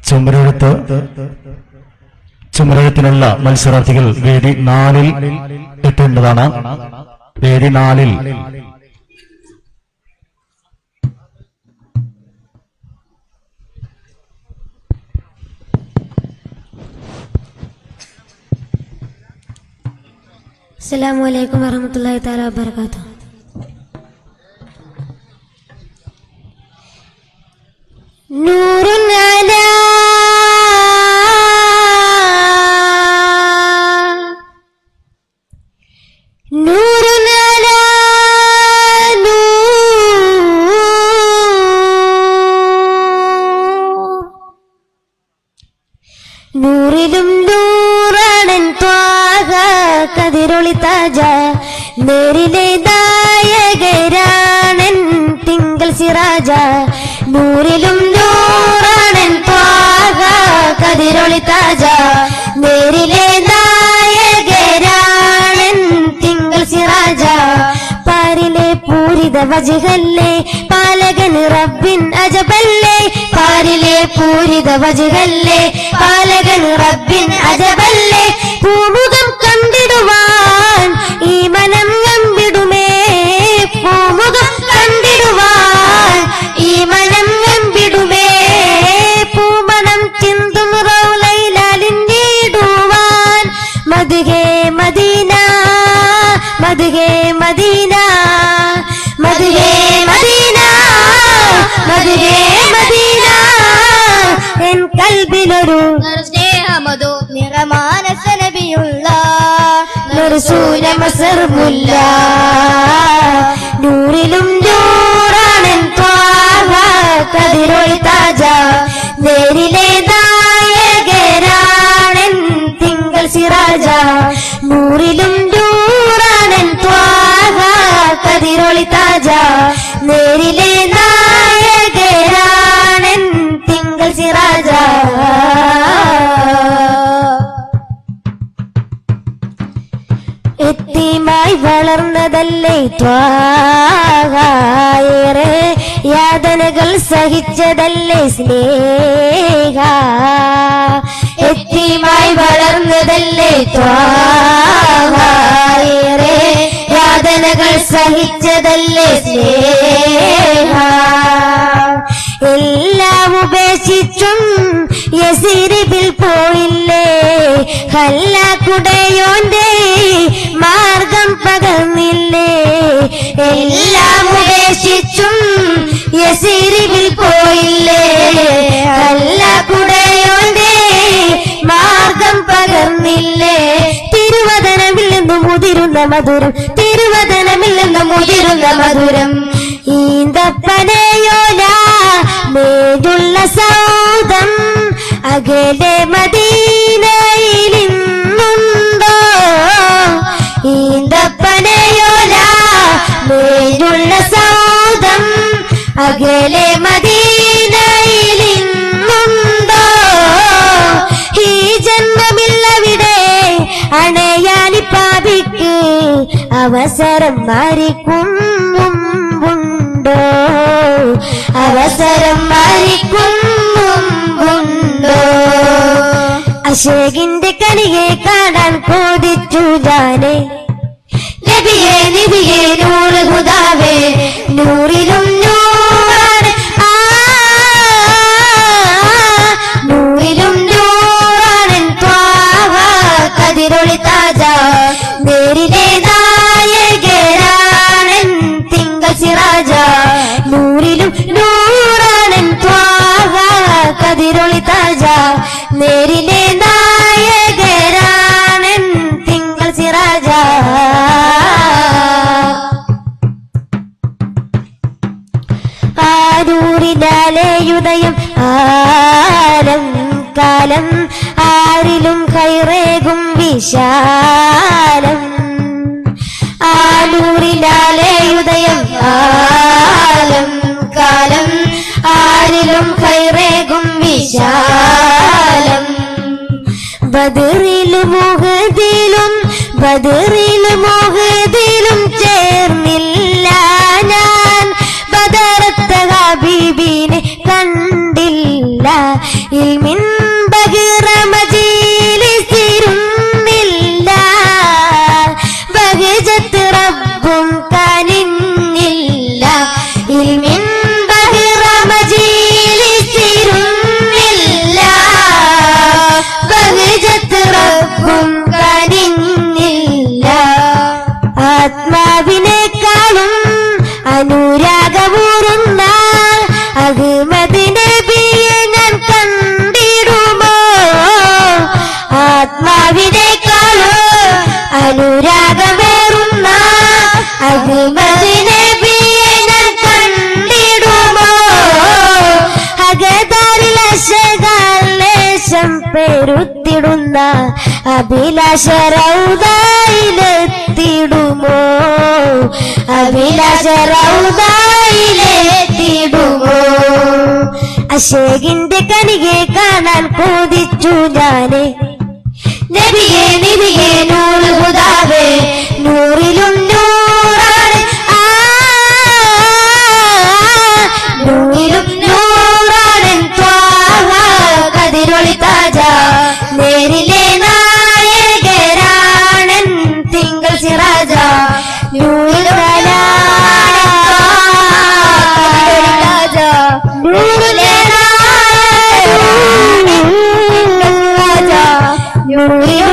ചുമരെഴുത്ത് ചുമരെഴുത്തിനുള്ള മത്സരാർത്ഥികൾ വേദി നാലിൽ എത്തേണ്ടതാണ് വേദി നാലിൽ അസ്സലാമു അലൈക്കും വറഹ്മത്തുള്ളാഹി തആല വബറകാതുഹു നൂറുൻ അലാ നൂറുൻ അലാ നൂർ നൂറിലും നൂറാണൻ ത്വാഹ കതിരൊളി താജ നേരിലെ ദായകരാണൻ തിങ്കൾ സിറാജ നൂറിലും നൂറാണൻ ത്വാഹ കതിരൊളി താജ നേരിലെ ദായകരാണൻ തിങ്കൾ സിറാജ പാരിലെ പൂരിത വജുകല്ലേ പാലകൻ റബ്ബിൻ അജബല്ലേ പാരിലെ പൂരിത വജുകല്ലേ പാലകൻ റബ്ബിൻ അജബല്ലേ പൂമുഖം കണ്ടിടുവാൻ ഈ മനം നമ്പിടുമേ പൂമുഖം കണ്ടിടുവാൻ ഈ മനം നമ്പിടുമേ പൂമണം ചിന്തും റൗലയിലാലിഞ്ഞിടുവാൻ മധുഹേ മദീന മധുഹേ മദീന മധുഹേ മദീന മധുഹേ മദീന എൻ കൽബിലൊരു സ്നേഹമതു നിറമാനസനബിയുള്ള നിർസൂല മസർമുല്ല നൂറിലും നൂറാണൻ ത്വാഹ കതിരൊളി താജ നേരിലെ നായകരാണൻ തിങ്കൾ സിറാജ നൂറിലും നൂറാണൻ ത്വാഹ കതിരൊളി താജ നേരിലെ നായകരാണൻ തിങ്കൾ സിറാജ എത്തിമായി വളർന്നതല്ലേ ത്വാഹായേറെ യാതനകൾ സഹിച്ചതല്ലേ സ്നേഹ എത്തിമായി വളർന്നതല്ലേ ത്വാഹായേറെ യാതനകൾ സഹിച്ചതല്ലേ സ്നേഹ എല്ലാം ഉപേക്ഷിച്ചും യസിരിബിൽ പോയില്ലേ ഹല്ലാക്കുടയോന്റെ മാർഗം പകർന്നില്ലേ എല്ലാം ഉപേക്ഷിച്ചും യസിരിബിൽ പോയില്ലേ ഹല്ലാക്കുടയോന്റെ മാർഗം പകർന്നില്ലേ തിരുവദനമിൽ നിന്ന് മുതിരുന്ന മധുരം തിരുവദനമിൽ നിന്ന് മുതിരുന്ന മധുരം ഈന്തപ്പനയോല മേലുള്ള സൗദം അകലെ മദീനയിൽ ഇന്നുണ്ടോ ഈന്തപ്പനയോല മേലുള്ള സൗദം അകലെ മദീനയിൽ ഇന്നുണ്ടോ ഈ ജന്മമില്ലവിടെ അണയാലി പാപിക്ക് അവസരം മരിക്കും മുമ്പുണ്ടോ അവസരം മരിക്കും മുമ്പുണ്ടോ അശോകിന്റെ കണിയെ കാണാൻ കൊതിച്ചു ഞാനേ നബിയെ നബിയെ നൂറ് ഹുദാവേ നൂറിലും നൂറാണ് ആ നൂറിലും നൂറാണ് ത്വാഹ കതിരൊളി താജ നേരിലെ നായകരാണൻ തിങ്കൾ സിറാജ നൂറിലും നൂറാണ് ത്വാഹ കതിരൊളി താജ നേരിലെ നായകരാണൻ തിങ്കൾ സിറാജ ആരൂരിലാലേയുദയം ആരം കാലം ആരിലും കൈറേകും വിശാലം ആലൂരിലാലേയുദയം ആലം കാലം ആരിലും കൈറേകും വിശാലം ബദറിലും മുഹദിലും ബദറിലും മുഹദിലും ചേർന്നില്ല ഞാൻ ബദറത്ത ഹബീബിനെ കണ്ടില്ല ഇൽമിൻ പേരുത്തിടുന്ന അഭിലാഷ റൗദയിലെത്തിടുമോ അഭിലാഷ റൗദയിലെത്തിടുമോ അശേകിന്റെ കണികെ കാണാൻ കൊതിച്ചു ഞാന് നബിയെ നബിയെ നൂറ് ഹുദാവേ നൂറിലും നൂറാണ് ആ നൂറിലും നൂറാണ് ത്വാഹ കതിരൊളി താജ നേരിലെ നായകരാണൻ തിങ്കൾ സിറാജ നൂറുകളാണ് കതിരൊളി താജ നൂറിലെ നായകരാണൻ തിങ്കൾ സിറാജ നൂറിലും